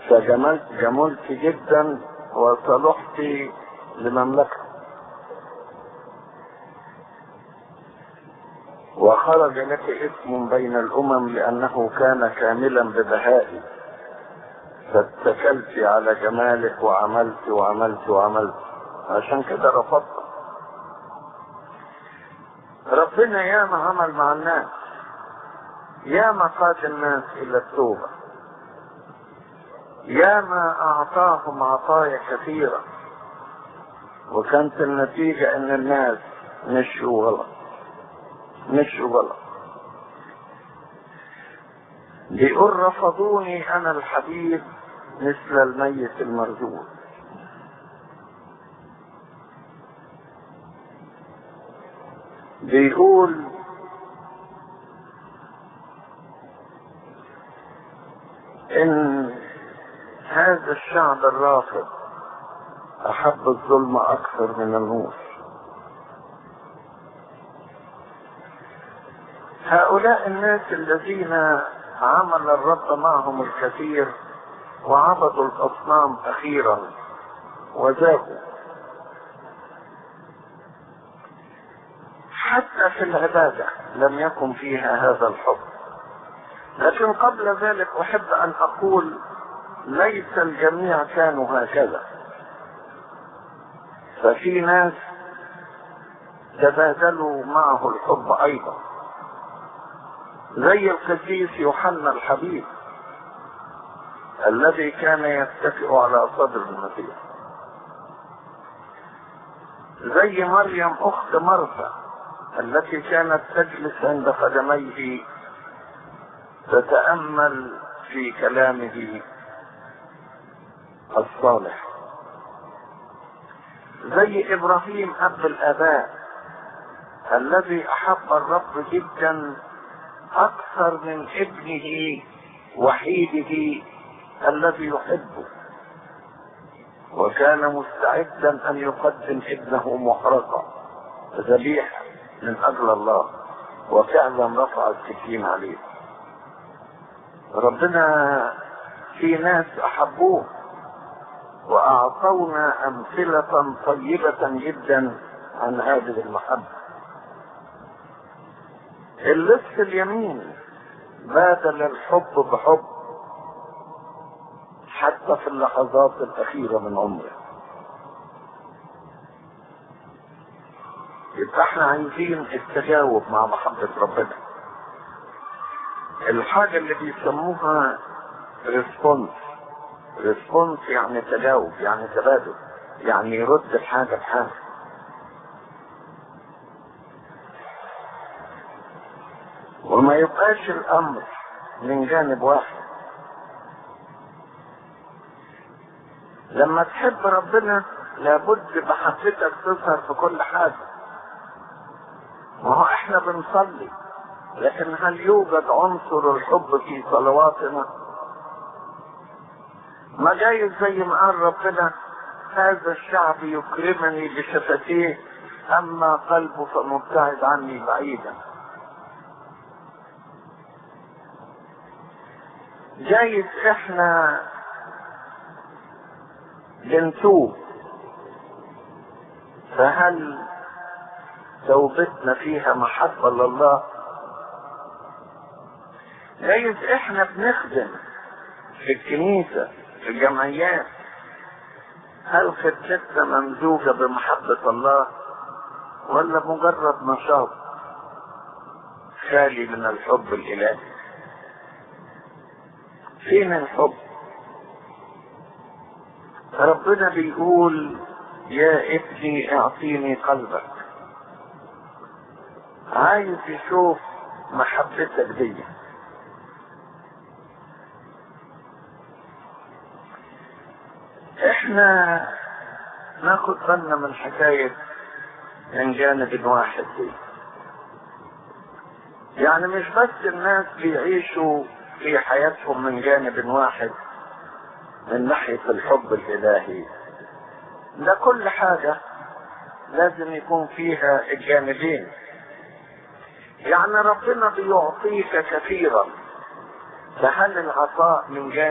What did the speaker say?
فجملت جملت جدا وصلحت لمملكة وخرج لك اسم بين الأمم لأنه كان كاملا ببهائي فاتكلت على جمالك وعملت وعملت وعملت عشان كده رفضت ربنا ياما عمل مع الناس ياما قاد الناس إلى التوبة ياما أعطاهم عطايا كثيرة وكانت النتيجة إن الناس مشوا غلط مشوا غلط بيقول رفضوني أنا الحبيب مثل الميت المرجوع بيقول ان هذا الشعب الرافض احب الظلم اكثر من النور هؤلاء الناس الذين عمل الرب معهم الكثير وعبدوا الاصنام اخيرا وذابوا حتى في العبادة لم يكن فيها هذا الحب لكن قبل ذلك أحب أن أقول ليس الجميع كانوا هكذا ففي ناس تبادلوا معه الحب أيضا زي القديس يوحنا الحبيب الذي كان يتكئ على صدر المسيح زي مريم أخت مرثا التي كانت تجلس عند قدميه تتامل في كلامه الصالح زي ابراهيم اب الاباء الذي احب الرب جدا اكثر من ابنه وحيده الذي يحبه وكان مستعدا ان يقدم ابنه محرقا ذبيحه من اجل الله وفعلا رفع السكين عليه ربنا في ناس احبوه واعطونا امثله طيبه جدا عن هذه المحبه اللص اليمين بادل الحب بحب حتى في اللحظات الاخيره من عمره يبقى احنا عايزين التجاوب مع محبة ربنا الحاجة اللي بيسموها ريسبونس ريسبونس يعني تجاوب يعني تبادل يعني يرد الحاجة بحاجة وما يبقاش الأمر من جانب واحد لما تحب ربنا لابد محبتك تظهر في كل حاجه ما هو احنا بنصلي لكن هل يوجد عنصر الحب في صلواتنا ما جايز زي ما قال ربنا هذا الشعب يكرمني بشفتيه اما قلبه فمبتعد عني بعيدا جايز احنا بنتوب فهل توبتنا فيها محبة لله جايز احنا بنخدم في الكنيسة في الجمعيات هل خدمتنا ممزوجة بمحبة الله ولا مجرد نشاط خالي من الحب الإلهي فين الحب ربنا بيقول يا ابني اعطيني قلبك عايز يشوف محبتك دي احنا ناخد بالنا من حكاية من جانب واحد دي يعني مش بس الناس بيعيشوا في حياتهم من جانب واحد من ناحية الحب الإلهي ده كل حاجة لازم يكون فيها الجانبين يعني ربنا بيعطيك كثيرا فهل العطاء من جانب